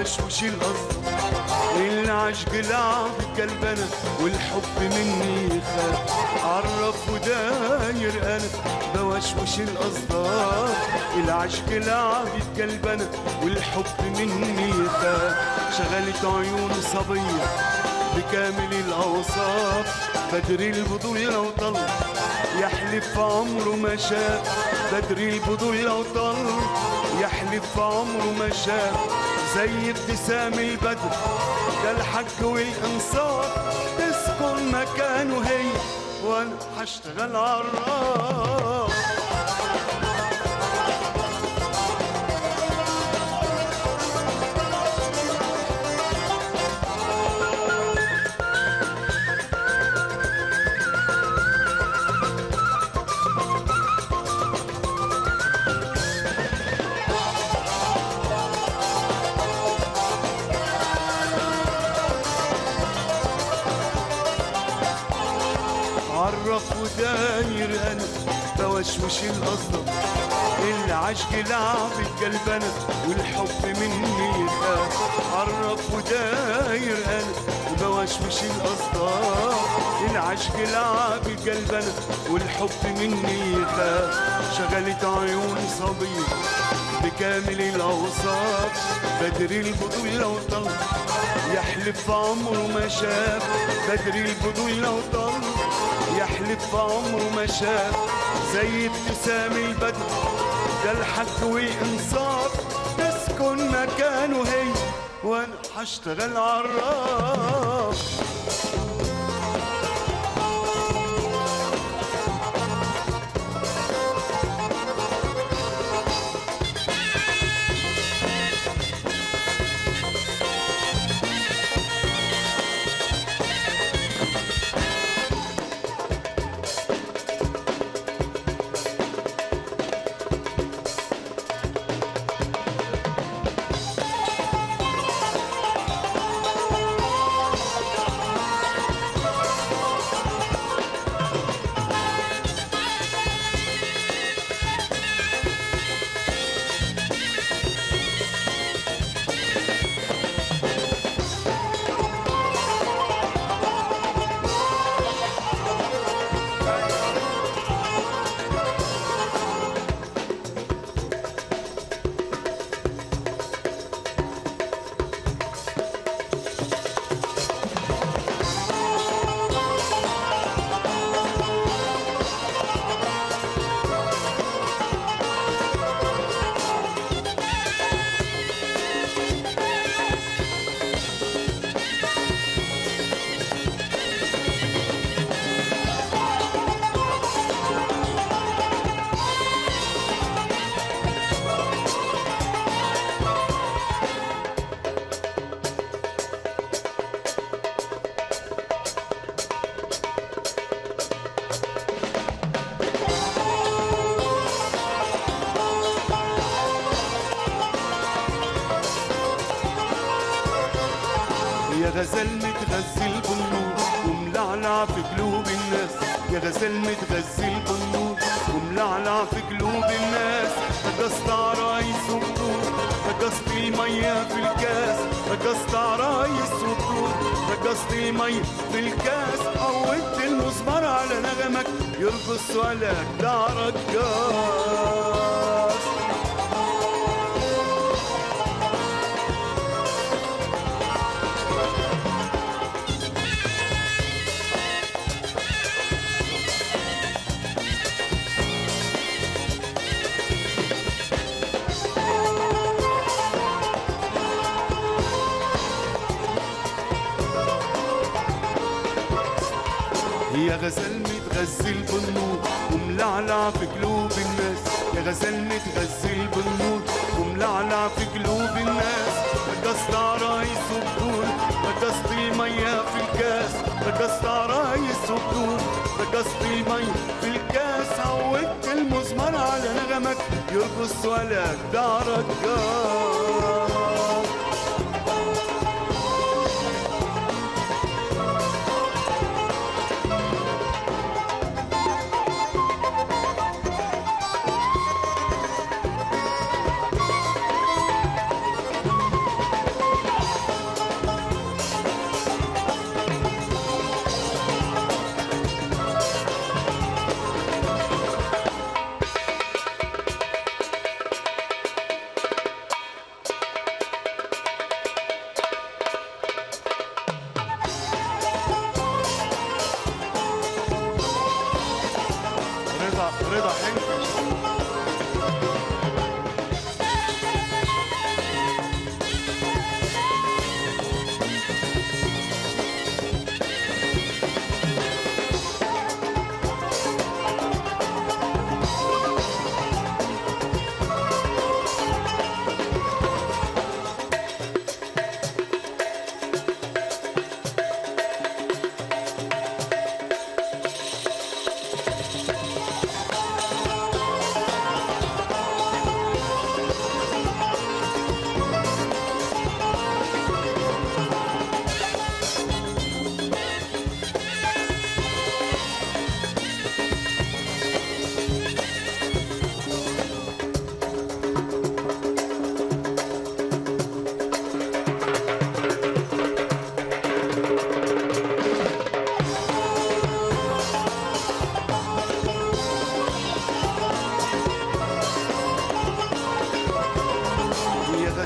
بوشوش القصد العشق لعب قلبنا والحب مني خاف عرف وداير انا بوشوش القصدار العشق لعب قلبنا والحب مني خاف شغلت عيون صبية بكامل الأوصاف بدر البطول لو طل يحلف عمره ما شاف بدر البطول لو طل يحلف عمره ما شاف زي ابتسام البدر ده الحج والانصاف تسكن مكانه هي وانا هشتغل عراف عرف وداير انا بوشوش القصد العشق لعبة قلبنا والحب مني خاف عرف وداير انا بوشوش القصد العشق لعبة قلبنا والحب مني خاف شغلت عيون صبية بكامل الاوصاف بدر البطول لو طل يحلف عمره ما شاف بدر البطول لو طل يحلف عمره ما شاف زي ابتسام البدر ده الحق والانصاف تسكن مكانه هي وانا هشتغل عراف يا غزال متغزل بالنور وملعلع في قلوب الناس يا غزال متغزل بالنور وملعلع في قلوب الناس رقصت عرايس وبطول رقصت المية في الكاس رقصت عرايس وبطول رقصت المية في الكاس عودت المزمار على نغمك يرقص ولا ده رقاص يا غزال متغزل بالنور وملعلع في قلوب الناس يا غزال متغزل بالنور وملعلع في قلوب الناس رقصت عرايس وبطول رقصت المية في الكاس رقصت عرايس وبطول رقصت المية في الكاس عودت المزمار على نغمك يرقص ولا ده رقاص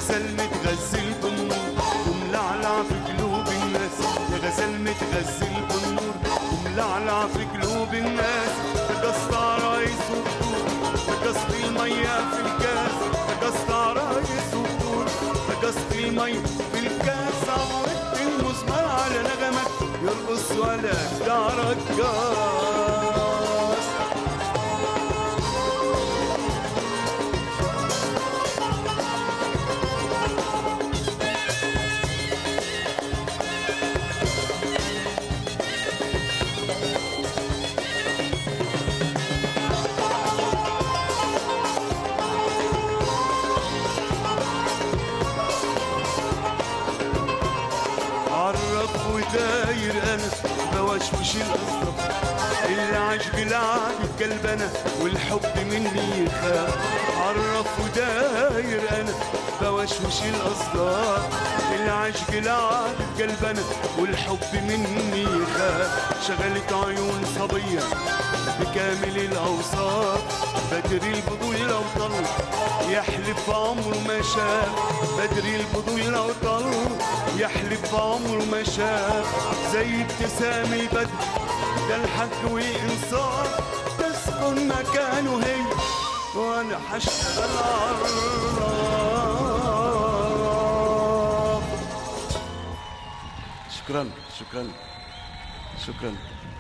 غزال متغزل بالنور وملعلع في قلوب الناس يا غزال متغزل بالنور وملعلع في قلوب الناس رقصت عرايس وبطول رقصت المية في الكاس رقصت عرايس وبطول رقصت المية في الكاس عودت المزمار على نغمك يرقص ولا دارك جاس عرف وداير انا بوشوش الاصدق اللي عشق العقل قلبنا والحب مني يخاف عرف وداير انا بوشوش الاصداق اللي عشق العقل قلبنا والحب مني يخاف شغلت عيون صبيه بكامل الاوصاف بدري البطول لو طل يحلف عمره ما شاف بدري البطول لو طل يحلف عمره ما شاف زي ابتسام البدر ده الحق وانصاف تسكن مكانه هي وانا حشتغل عراف شكرا شكرا شكرا